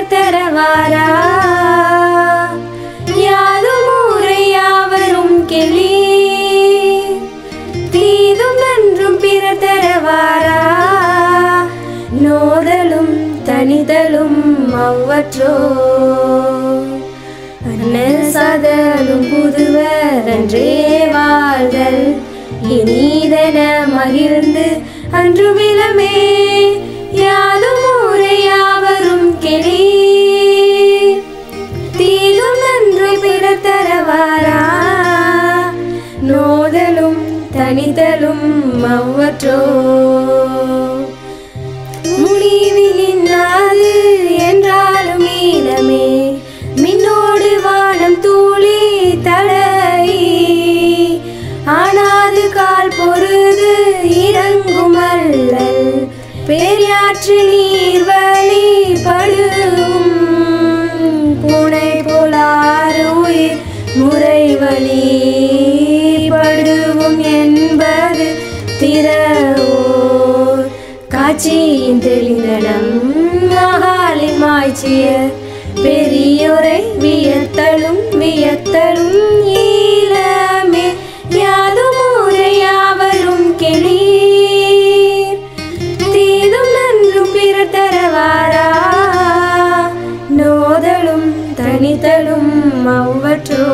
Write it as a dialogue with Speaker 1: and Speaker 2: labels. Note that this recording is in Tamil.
Speaker 1: தரவாரா யாதும் ஊரை யாவரும் கெளி தீதும் நன்றும் பிற தரவாரா நோதலும் தனிதலும் அவ்வற்றோ அண்ணல் சதலும் புதுவர் அன்றே வாழ்தல் இனிதன மகிழ்ந்து அன்று விலமே யாதும் ஊரை யாவரும் கெளி தீதும் நன்று பிற தரவாரா நோதலும் தனிதலும் அவ்வற்றோ முடிவிலின்னாது என்றாலும் மீனமே மின்னோடு வானம் தூளி தடை ஆனாது கால் பொருது இறங்கும் அல்லல் பேரியாற்று நீர் வழி படுவும் பூனை போலாறு உயிர் முறை வழி படுவும் என்பது திறவோர் காட்சியின் தெளிந்தனம் மகாலின் மாய்ச்சிய பெரியோரை வியத்தலும் வியத்தலும் ஈழமே யாதும் ஊரை யாவரும் கெளீர் தீதும் நன்றும் பிற தரவாரா நோதலும் தனிதலும் அவ்வற்றோ